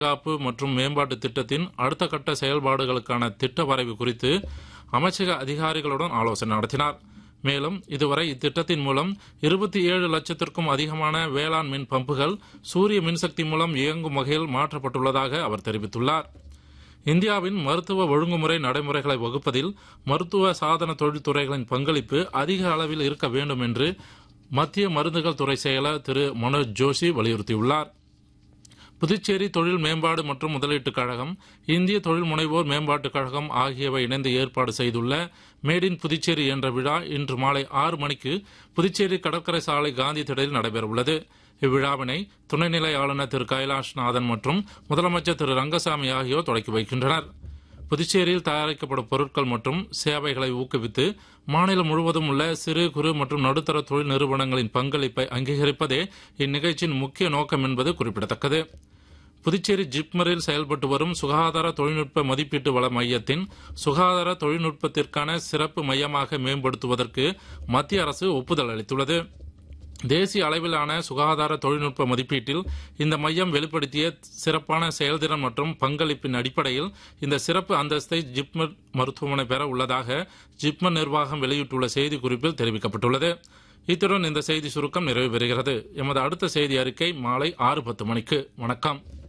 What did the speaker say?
பாதுகாப்பு மற்றும் மேம்பாட்டு திட்டத்தின் அடுத்த கட்ட செயல்பாடுகளுக்கான திட்ட வரைவு குறித்து அமைச்சக அதிகாரிகளுடன் ஆலோசனை நடத்தினார் மேலும் இதுவரை இத்திட்டத்தின் மூலம் இருபத்தி ஏழு லட்சத்திற்கும் அதிகமான வேளாண் மின் பம்புகள் சூரிய மின்சக்தி மூலம் இயங்கும் வகையில் மாற்றப்பட்டுள்ளதாக அவர் தெரிவித்துள்ளார் இந்தியாவின் மருத்துவ ஒழுங்குமுறை நடைமுறைகளை வகுப்பதில் மருத்துவ சாதன தொழில்துறைகளின் பங்களிப்பு அதிக அளவில் இருக்க வேண்டும் என்று மத்திய மருந்துகள் துறை செயலர் திரு மனோஜ் ஜோஷி வலியுறுத்தியுள்ளார் புதுச்சேரி தொழில் மேம்பாடு மற்றும் முதலீட்டுக் கழகம் இந்திய தொழில் முனைவோர் மேம்பாட்டுக் கழகம் ஆகியவை இணைந்து ஏற்பாடு செய்துள்ள மேட் இன் புதுச்சேரி என்ற விழா இன்று மாலை ஆறு மணிக்கு புதுச்சேரி கடற்கரை சாலை காந்தி திடலில் நடைபெறவுள்ளது இவ்விழாவினை துணைநிலை ஆளுநர் திரு கைலாஷ் நாதன் மற்றும் முதலமைச்சர் திரு ரங்கசாமி ஆகியோர் தொடக்கி வைக்கின்றனர் புதுச்சேரியில் தயாரிக்கப்படும் பொருட்கள் மற்றும் சேவைகளை ஊக்குவித்து மாநிலம் முழுவதும் உள்ள சிறு குறு மற்றும் நடுத்தர தொழில் நிறுவனங்களின் பங்களிப்பை அங்கீகரிப்பதே இந்நிகழ்ச்சியின் முக்கிய நோக்கம் என்பது குறிப்பிடத்தக்கது புதுச்சேரி ஜிப்மரில் செயல்பட்டு வரும் சுகாதார தொழில்நுட்ப மதிப்பீட்டு வள மையத்தின் சுகாதார தொழில்நுட்பத்திற்கான சிறப்பு மையமாக மேம்படுத்துவதற்கு மத்திய அரசு ஒப்புதல் அளித்துள்ளது தேசிய அளவிலான சுகாதார தொழில்நுட்ப மதிப்பீட்டில் இந்த மையம் வெளிப்படுத்திய சிறப்பான செயல்திறன் மற்றும் பங்களிப்பின் அடிப்படையில் இந்த சிறப்பு அந்தஸ்தை ஜிப்மர் மருத்துவமனை பெற உள்ளதாக ஜிப்மர் நிர்வாகம் வெளியிட்டுள்ள செய்திக்குறிப்பில் தெரிவிக்கப்பட்டுள்ளது இத்துடன் இந்த செய்தி சுருக்கம் நிறைவு பெறுகிறது எமது அடுத்த செய்தி அறிக்கை மாலை ஆறு பத்து மணிக்கு வணக்கம்